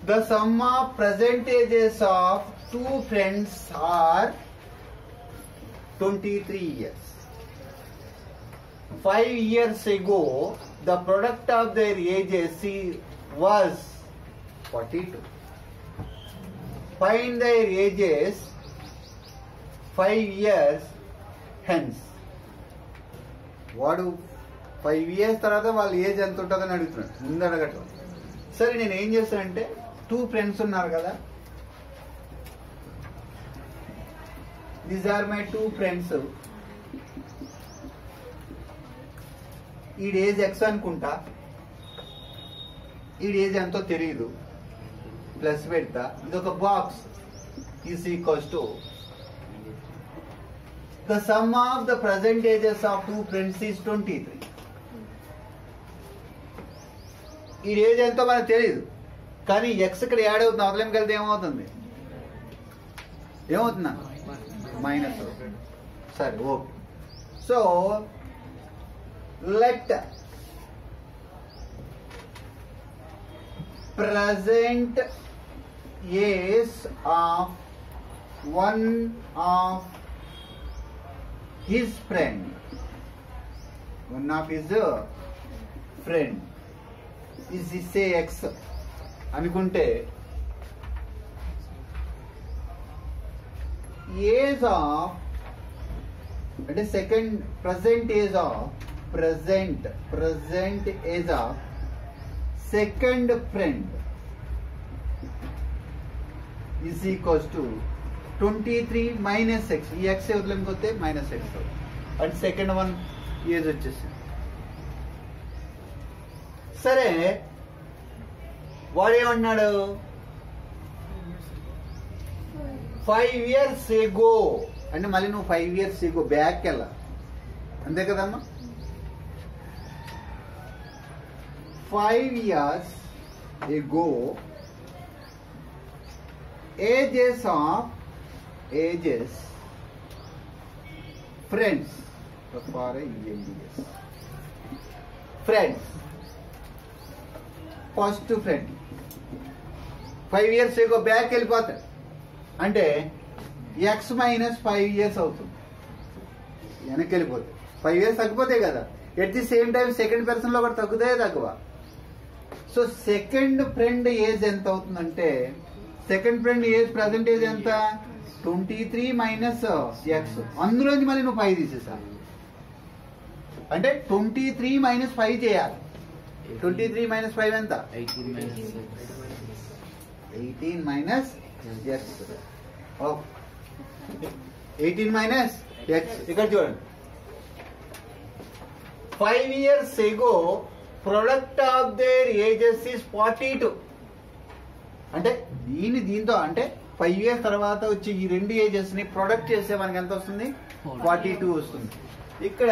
The sum of percentages of two friends are 23 years. Five years ago, the product of their ages i- was 42. Find their ages five years hence. వాడు five years తర్వాత వాళ్ళ age ఎంత ఉంటుందని అడుగుతున్నాడు ముందు అడగటం సరే నేను ఏం చేస్తానంటే టూ ఫ్రెండ్స్ ఉన్నారు కదా these are my two friends ఈ ఏజ్ ఎక్స్ అనుకుంటా ఈ ఏజ్ ఎంతో తెలియదు ప్లస్ పెడతా ఇది ఒక box is equals to the sum of the present ages of two friends is twenty three ఈ ఏజ్ ఎంతో మనకు తెలియదు కానీ ఎక్స్ ఇక్కడ యాడ్ అవుతుంది అవతలంకి వెళ్తే ఏమవుతుంది ఏమవుతుందా మైనస్ సరే okay so let present age of one of his friend one of his friend is is a x అనుకుంటే ఏజ్ ఆఫ్ అంటే second present age of present present age of second friend is equals to twenty three minus x ఈ x వదిలేకి వస్తే minus x and second one age వచ్చేసింది సరే వాడేమన్నాడు five years ఎగో అంటే మళ్ళీ నువ్వు ఫైవ్ ఇయర్స్ ఎగో బ్యాక్ వెళ్ళా అంతే కదమ్మా five years ago ages of ages friends for ఎంబీఎస్ friends first friend five years ago back వెళ్ళిపోతాడు అంటే ఎక్స్ మైనస్ ఫైవ్ ఇయర్స్ అవుతుంది వెనక్కి వెళ్ళిపోతాయి ఫైవ్ ఇయర్స్ తగ్గిపోతాయి కదా at the same time second person లో కూడా తగ్గుతాయే తక్కువ సో సెకండ్ ఫ్రెండ్ ఏజ్ ఎంత అవుతుందంటే second friend age present age ఎంత ట్వంటీ త్రీ మైనస్ ఎక్స్ అందులోంచి మళ్ళీ నువ్వు ఫైవ్ తీసేసా అంటే ట్వంటీ త్రీ మైనస్ ఫైవ్ చేయాలి ట్వంటీ త్రీ మైనస్ ఫైవ్ ఎంత eighteen minus x eighteen minus x ఇక్కడ చూడండి five years ago product of their ages is forty two అంటే దీని దీంతో అంటే ఫైవ్ ఇయర్స్ తర్వాత వచ్చి ఈ రెండు ఏజెస్ ని ప్రొడక్ట్ చేస్తే మనకి ఎంత వస్తుంది ఫార్టీ టూ వస్తుంది ఇక్కడ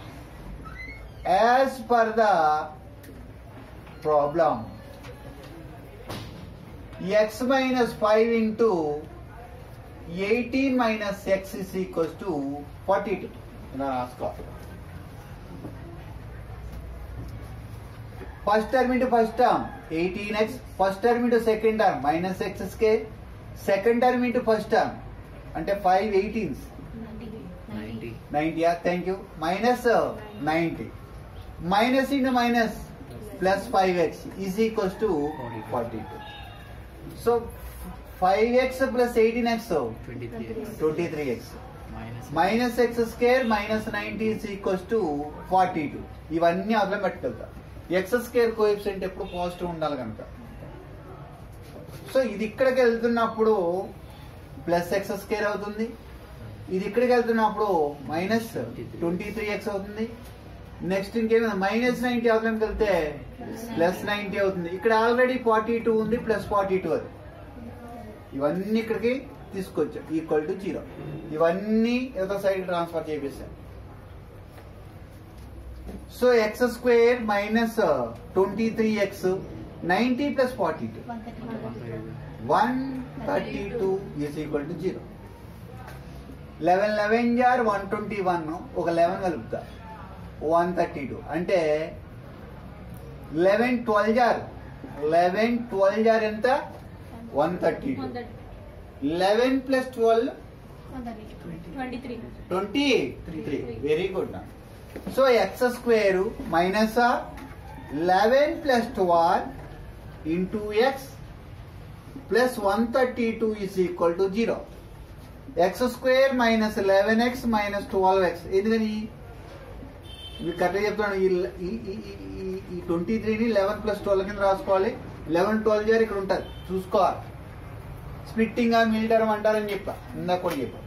as per the problem x minus five into eighteen minus x is equals to forty two ఇలా రాసుకోవాలి first term into first term eighteen x first term into second term minus x square second term into first term అంటే five eighteens ninety thank you minus ninety minus into minus plus five x is equals to forty two so five x plus eighteen x twenty three X minus x square minus ninety equals to forty two ఇవన్నీ అవసరం పెట్టుకెళ్తా x square coefficient ఎప్పుడు positive ఉండాలి కనుక so ఇది ఇక్కడికి వెళ్తున్నప్పుడు plus X scare అవుతుంది ఇది ఇక్కడికి వెళ్తున్నప్పుడు మైనస్ ట్వంటీ త్రీ ఎక్స్ అవుతుంది నెక్స్ట్ ఇంకేమైనా మైనస్ నైన్టీ అవసరంకి వెళ్తే ప్లస్ నైన్టీ అవుతుంది ఇక్కడ ఆల్రెడీ ఫార్టీ టూ ఉంది ప్లస్ ఫార్టీ టూ అది ఇవన్నీ ఇక్కడికి తీసుకొచ్చాం ఈక్వల్ టు జీరో ఇవన్నీ ఏదో సైడ్ ట్రాన్స్ఫర్ చేపిస్తాం so x square minus twenty three x ninety plus forty two one thirty two is equal to zero eleven eleven జార్ one twenty one ఒక eleven కలుపుతా వన్ థర్టీ టూ అంటే eleven twelve జార్ eleven twelve జార్ ఎంత one thirty eleven plus twelve twenty three twenty three very good so x square minus eleven plus twelve into x plus one thirty two is equal to zero x square minus eleven x minus twelve x ఎందుకని మీకు కరెక్ట్గా చెప్తాను ఈ ఈ- ఈ- ఈ- ఈ- ఈ ట్వంటీ త్రీని లెవెన్ ప్లస్ ట్వెల్వ్ కింద రాసుకోవాలి లెవెన్ ట్వెల్వ్ జార్ ఇక్కడ ఉంటుంది చూసుకోవాలి స్ప్లిట్టింగ్ ఆ మిలిటరం అంటారని చెప్పా ఇందాక కూడా చెప్పా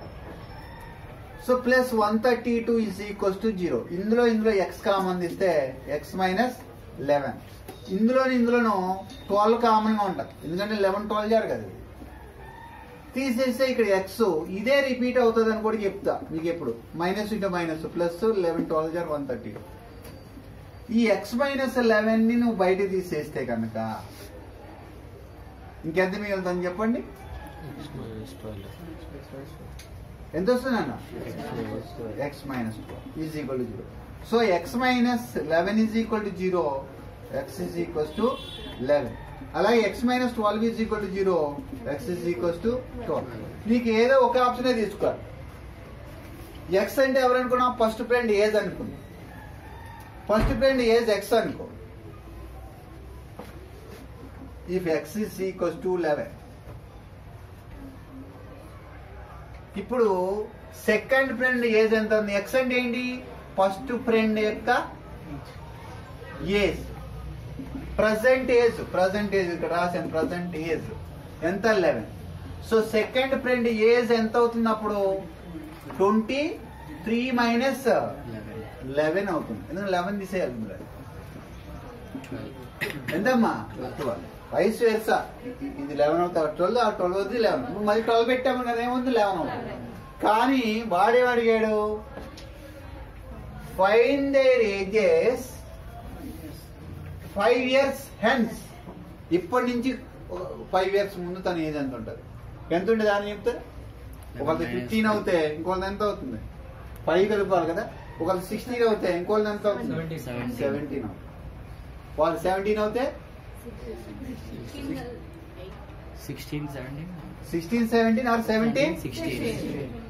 so plus one thirty two is equals to zero ఇందులో ఇందులో ఎక్స్ కామన్ ఇస్తే ఎక్స్ మైనస్ లెవెన్ ఇందులో ఇందులోనూ ట్వెల్వ్ కామన్ గా ఉంటుంది ఎందుకంటే లెవెన్ ట్వెల్వ్ జారు కదా ఇది. తీసేస్తే ఇక్కడ ఎక్స్ ఇదే రిపీట్ అవుతుంది అని కూడా చెప్తా మీకు ఎప్పుడు minus into minus plus eleven twelve జార్ వన్ థర్టీ ఈ ఎక్స్ మైనస్ లెవెన్ ని నువ్వు బయట తీసేస్తే కనుక ఇంకెంత మిగులుతుంది చెప్పండి ఎంత వస్తుంది అన్న x minus is equal to zero so x minus eleven is equal to zero x is equals to eleven అలాగే x minus twelve is equal to zero x is equals to twelve నీకు ఏదో ఒక ఆప్షనే తీసుకోవాలి x అంటే ఎవరు అనుకున్నాం first friend age అనుకున్నాం ఫస్ట్ ఫ్రెండ్ ఏజ్ ఎక్స్ అనుకో if x is equals to eleven ఇప్పుడు సెకండ్ ఫ్రెండ్ ఏజ్ ఎంత ఉంది ఎక్స్ అంటే ఏంటి ఫస్ట్ ఫ్రెండ్ యొక్క age present age present age ఇక్కడ రాశాను ప్రజెంట్ ఏజ్ ఎంత eleven so second friend age ఎంత అవుతుంది అప్పుడు ట్వంటీ త్రీ మైనస్ లెవెన్ అవుతుంది ఎందుకంటే లెవెన్ తీసేయాలి ఇందులో. ఎంతమ్మా ట్వెల్వ్ వయసు వేసా ఇది లెవెన్ అవుతుంది ట్వెల్వ్ ఆ ట్వెల్వ్ అవుతుంది లెవెన్ ఇప్పుడు మళ్ళీ ట్వెల్వ్ పెట్టాము కదా ఏముంది లెవెన్ అవుతుంది కానీ వాడేం అడిగాడు find their ages five years hence ఇప్పటి నుంచి ఫైవ్ ఇయర్స్ ముందు తన ఏజ్ ఎంత ఉంటుంది ఎంత ఉండేది అని చెప్తారు ఒకళ్ళది ఫిఫ్టీన్ అవుతే ఇంకోళ్ళది ఎంత అవుతుంది ఫైవ్ కలుపుకోవాలి కదా ఒకళ్ళు సిక్స్టీన్ అవుతే ఇంకోళ్ళది ఎంత అవుతుంది సెవెంటీన్ అవుతుంది వాళ్ళు సెవెంటీన్ అవుతే sixteen seventeen sixteen seventeen or seventeen sixteen